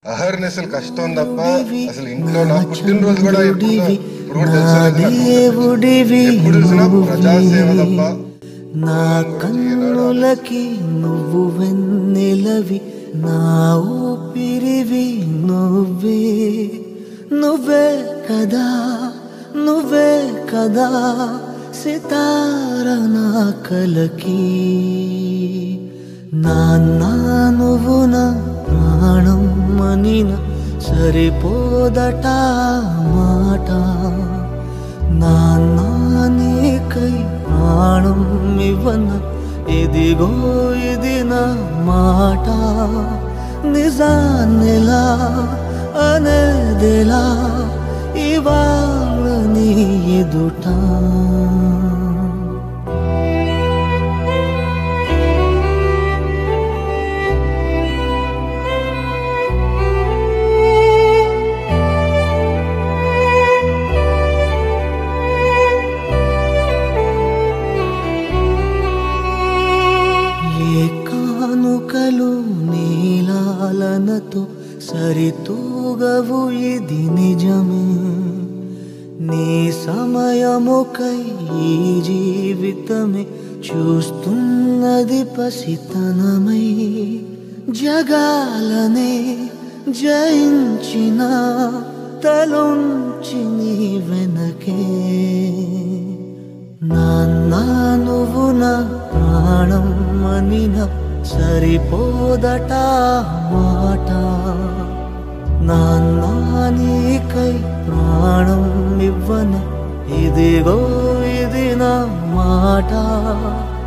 అహర్నిశలు కష్టం తప్ప అసలు ఇంట్లో నా పుట్టినరోజు కూడా ఎప్పుడు ఇప్పుడు కూడా తెలుసు దేవుడివి ఎప్పుడు చూసినా ప్రజాసేవ తప్ప నా కన్నులకి నువ్వు వెన్నెలవి నా ఊపిరివి నువ్వే నువ్వే కదా నువ్వే కదా సితార నా కలకి నాన్న నువ్వు నా ప్రాణం మనిన సరిపోదట మాట నాన్నకై ప్రాణం ఇవ్వన ఇదిగో ఇది నా మాట నిజాన్నెలా అనేదిలా ఇవాళ నీ ఎదుట ఏ కానుకలు నీలాలనతో సరితూగవు ఇది నిజమే నీ సమయముకై ఈ జీవితమే చూస్తున్నది పసితనమై జగాలనే జయించిన తలొంచి నీ వెనకే నాన్న నువ్వు నా ప్రాణం అనిన సరిపోదట మాట నాన్న నీకై ప్రాణం ఇవ్వన ఇదిగో ఇది నా మాట